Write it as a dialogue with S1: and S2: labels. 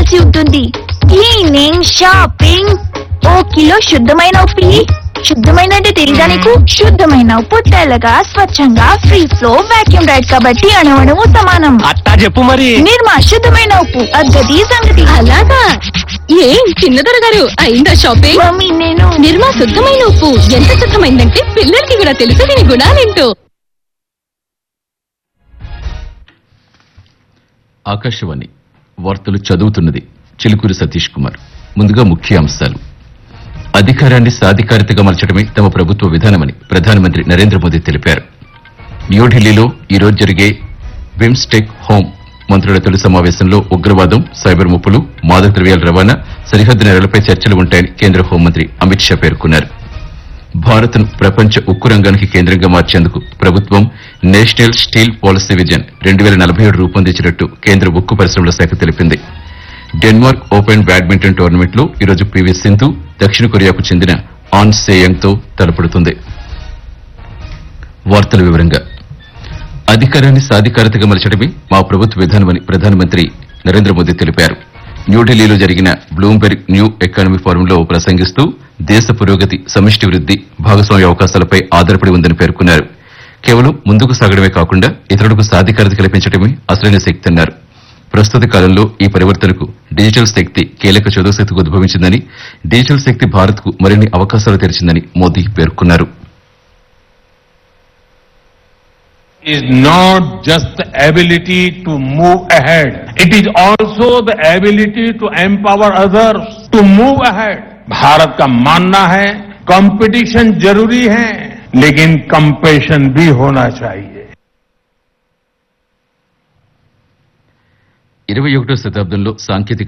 S1: చేయాల్సి ఉంటుంది cleaning shopping ఓ kilo శుద్ధమైన ఉప్పు ఇయ్యి. శుద్ధమైన అంటే తెలీదా నీకు శుద్ధమైన ఉప్పు తెల్లగా స్వచ్ఛంగా ఫ్రీ ఫ్లో వాక్యూమ్ రైడ్ కాబట్టి అణువణువు సమానం
S2: అట్టా చెప్పు మరి
S1: నిర్మా శుద్ధమైన ఉప్పు అద్దది సంగతి
S3: అలాగా ఏం చిన్నదొర గారు అయిందా షాపింగ్
S1: మమ్మీ నేను
S3: నిర్మా శుద్ధమైన ఉప్పు ఎంత శుద్ధమైందంటే పిల్లలకి కూడా తెలుసు దీని గుణాలేంటో
S4: ఆకాశవాణి వార్తలు చదువుతున్నది చిలుకూరి సతీష్ కుమార్ ముందుగా ముఖ్య అంశాలు అధికారాన్ని సాధికారితగా మలచడమే తమ ప్రభుత్వ విధానమని ప్రధానమంత్రి నరేంద్ర మోదీ తెలిపారు న్యూఢిల్లీలో ఈరోజు జరిగే బిమ్స్టెక్ హోం మంత్రుల తొలి సమావేశంలో ఉగ్రవాదం సైబర్ ముప్పులు మాదక ద్రవ్యాల రవాణా సరిహద్దు నేరలపై చర్చలు ఉంటాయని కేంద్ర హోంమంత్రి అమిత్ షా పేర్కొన్నారు భారత్ను ప్రపంచ ఉక్కు రంగానికి కేంద్రంగా మార్చేందుకు ప్రభుత్వం నేషనల్ స్టీల్ పాలసీ విజన్ రెండు వేల నలభై ఏడు రూపొందించినట్టు కేంద్ర ఉక్కు పరిశ్రమల శాఖ తెలిపింది డెన్మార్క్ ఓపెన్ బ్యాడ్మింటన్ టోర్నమెంట్ లో ఈరోజు పివి సింధు దక్షిణ కొరియాకు చెందిన ఆన్ సేయంగ్ తో తలపడుతుంది వార్తల వివరంగా అధికారాన్ని సాధికారతగా మలచడమే మా ప్రభుత్వ విధానమని ప్రధానమంత్రి నరేంద్ర మోదీ తెలిపారు న్యూఢిల్లీలో జరిగిన బ్లూంబెర్గ్ న్యూ ఎకానమీ ఫోరంలో ప్రసంగిస్తూ దేశ పురోగతి సమిష్టి వృద్ది భాగస్వామ్య అవకాశాలపై ఆధారపడి ఉందని పేర్కొన్నారు కేవలం ముందుకు సాగడమే కాకుండా ఇతరులకు సాధికారత కల్పించడమే అసలైన శక్తి అన్నారు ప్రస్తుత కాలంలో ఈ పరివర్తనకు డిజిటల్ శక్తి కీలక చదువుశక్తికి ఉద్భవించిందని డిజిటల్ శక్తి భారత్ కు మరిన్ని అవకాశాలు తెరిచిందని మోదీ పేర్కొన్నారు
S5: is not just the ability to move ahead. It is also the ability to empower others to move ahead. Bharat का मानना है कंपटीशन जरूरी है लेकिन कंपेशन भी होना चाहिए
S4: ఇరవై ఒకటో శతాబ్దంలో సాంకేతిక